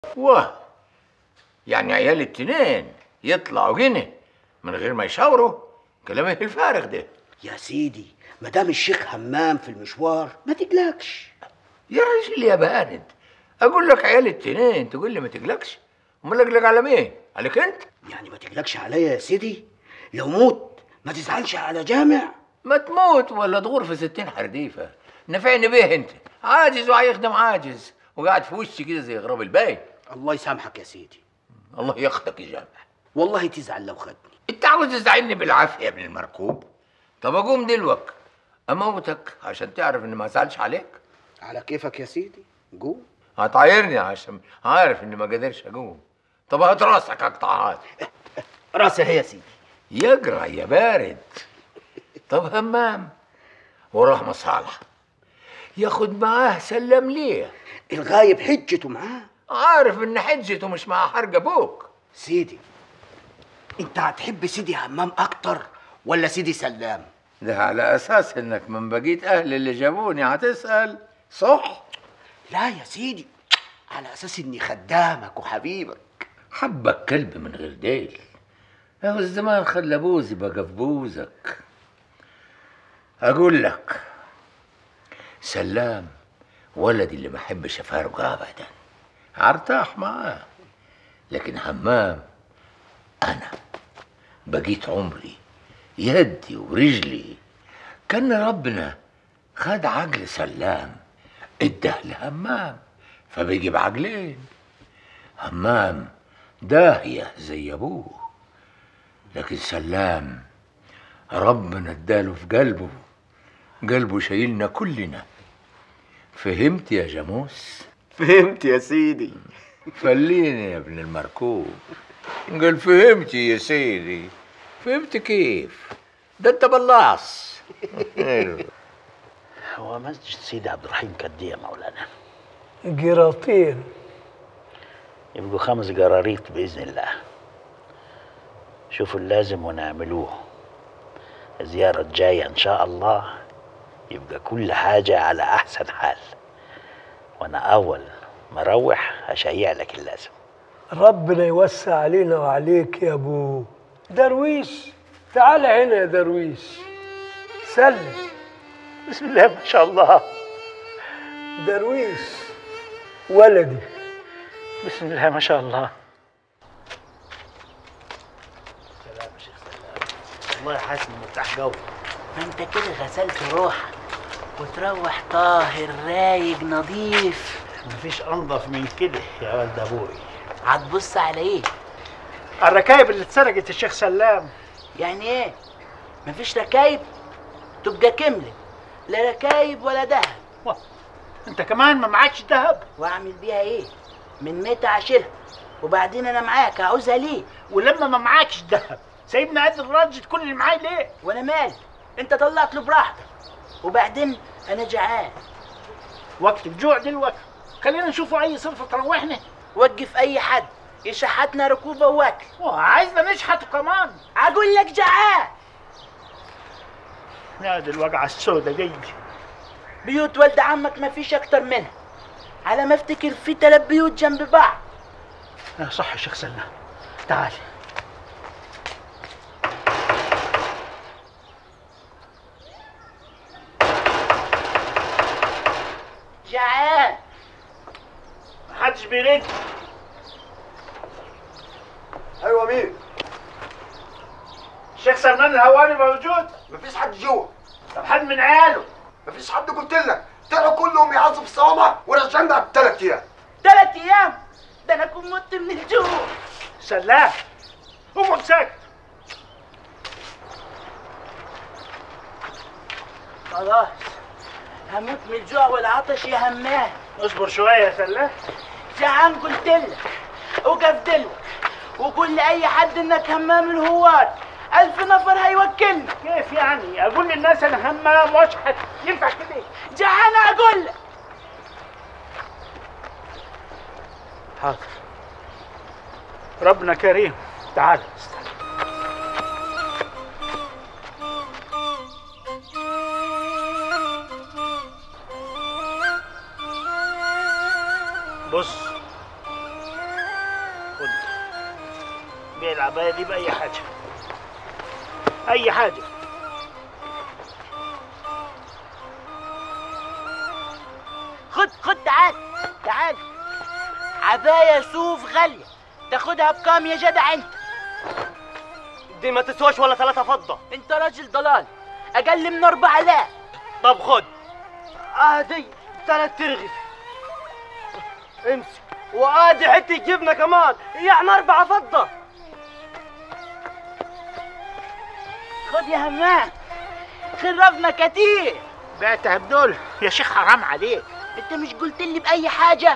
واه يعني عيال التنين يطلعوا هنا من غير ما يشاوروا كلام إيه الفارغ ده يا سيدي ما دام الشيخ همام في المشوار ما تقلقش يا راجل يا بارد اقول لك عيال التنين تقول لي ما تقلقش امال اقلق على مين عليك انت يعني ما تقلقش عليا يا سيدي لو موت ما تزعلش على جامع ما تموت ولا تغور في ستين حرديفة نفعني بيه انت عاجز وهيخدم عاجز وقاعد في وشي كده زي غراب الباي الله يسامحك يا سيدي الله ياخدك يا جامع والله تزعل لو خدني انت عاوز تزعلني بالعافيه يا ابن المركوب طب اقوم دلوك اموتك عشان تعرف اني ما ازعلش عليك على كيفك يا سيدي قوم هتعايرني عشان عارف اني ما قادرش اقوم طب هات راسك اقطعها راسي هي يا سيدي يقرا يا بارد طب همام ورحمة صالح ياخد معاه سلم ليه الغايب حجته معاه عارف ان حجته مش مع حرق ابوك سيدي انت هتحب سيدي همام اكتر ولا سيدي سلام ده على اساس انك من بقيت اهل اللي جابوني هتسال صح لا يا سيدي على اساس اني خدامك وحبيبك حبك كلب من غير ديل اهو الزمان خلى بوزي بقى في بوزك اقول لك سلام ولدي اللي ما احبش افارقه ابدا ارتاح معاه لكن همام انا بقيت عمري يدي ورجلي كان ربنا خد عقل سلام اداه لهمام فبيجي بعقلين همام داهية زي أبوه لكن سلام ربنا اداله في قلبه قلبه شايلنا كلنا فهمت يا جاموس فهمت يا سيدي فليني يا ابن المركوب قال فهمت يا سيدي فهمت كيف ده انت بلاص هو مسجد سيدي عبد الرحيم قد ايه يا مولانا قراطين يبقوا خمس قراريط باذن الله شوفوا اللازم ونعملوه الزيارة الجاية إن شاء الله يبقى كل حاجة على أحسن حال وأنا أول ما أروح هشيع لك اللازم ربنا يوسع علينا وعليك يا ابو درويش تعال هنا يا درويش سلم بسم الله ما شاء الله درويش ولدي بسم الله ما شاء الله سلام يا شيخ سلام والله حاسس اني مرتاح جو ما انت كده غسلت روحك وتروح طاهر رايق نظيف مفيش انضف من كده يا ولد ابوي هتبص على ايه الركايب اللي اتسرقت الشيخ سلام يعني ايه مفيش ركايب تبقى كملت لا ركايب ولا دهب واه، انت كمان ما معكش ذهب واعمل بيها ايه من متى اشيلها وبعدين انا معاك عاوزها ليه ولما ما معكش ذهب سايبني قد الراجل كل اللي معايا ليه وانا مالي انت طلعت له براحتك وبعدين انا جعان وقت الجوع دلوقتي خلينا نشوفوا اي صرفه تروحنا وقف اي حد يشحتنا ركوبه واكل واه، عايزنا نشحت كمان اقول لك جعان يا دي الوجعه السوداء دي بيوت ولد عمك ما فيش اكتر منها على ما افتكر في تلات بيوت جنب بعض آه، صح يا شيخ سلام تعال جعان محدش بيرد ايوه مين؟ الشيخ سلمان الهواري موجود مفيش حد جوه طب حد من عياله مفيش حد قلت لك طلعوا كلهم يعزوا في الصوامع ورجعنا بثلاث ايام تلات ايام ده انا كنت مت من الجوع سلام اقعد ساكت خلاص هموت من الجوع والعطش يا همام اصبر شويه يا سلام جعان قلت لك وقفت لك وقول لاي حد انك همام الهوار الف نفر هيوكلني كيف يعني اقول للناس انا همام واشحت ينفع كده جعان اقول لك حاضر ربنا كريم تعال بص ابيع العبايه دي باي حاجه اي حاجه خد خد تعال تعال عباية صوف غالية تاخدها بكام يا جدع انت دي ما تسواش ولا ثلاثة فضة انت راجل ضلال اقل من اربع الاف طب خد ادي ثلاث ترغف امسك وادي حتة جبنة كمان يعني أربعة فضة خد يا همام خربنا كتير بعتها بدول يا شيخ حرام عليك انت مش قلت لي باي حاجة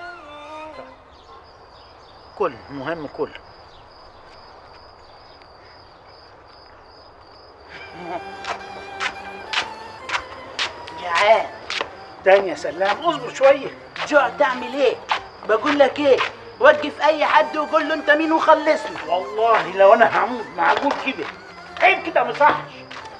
كل مهم كل جعان تاني يا سلام اصبر شويه جوع تعمل ايه بقول لك ايه وقف اي حد وقول له انت مين وخلصني والله لو انا هموت معقول كده عيب كده ما يصحش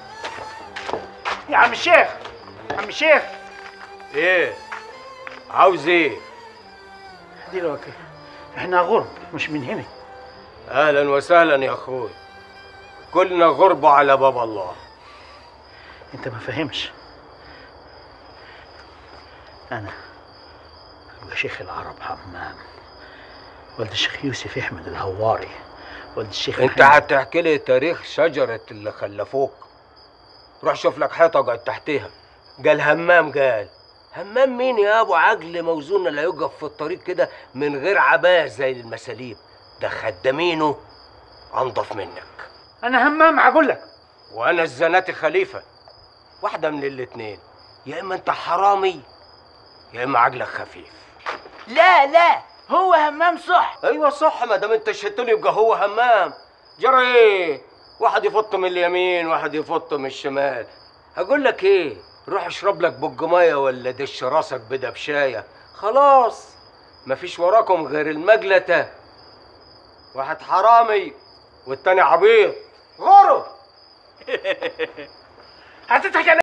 يا عم الشيخ عم الشيخ ايه عاوز ايه دلوقتي احنا غرب مش من هنا اهلا وسهلا يا اخوي كلنا غربة على باب الله انت ما فهمش انا ابقى شيخ العرب حمام ولد الشيخ يوسف احمد الهواري ولد الشيخ انت محمد. هتحكي لي تاريخ شجرة اللي خلفوك روح شوف لك حيطة اقعد تحتها قال همام قال همام مين يا ابو عجل موزون اللي هيقف في الطريق كده من غير عباية زي المساليب ده خدامينه انضف منك انا همام هقول لك وانا الزناتي خليفة واحدة من الاتنين يا اما انت حرامي يا اما عجلك خفيف لا لا هو همام صح ايوه صح ما دام انت شتني يبقى هو همام جرى ايه واحد يفط من اليمين واحد يفط من الشمال هقول لك ايه روح اشرب لك بج ميه ولا دش راسك بدا بشايه خلاص مفيش وراكم غير المجلته واحد حرامي والتاني عبيط غرب هتضحك على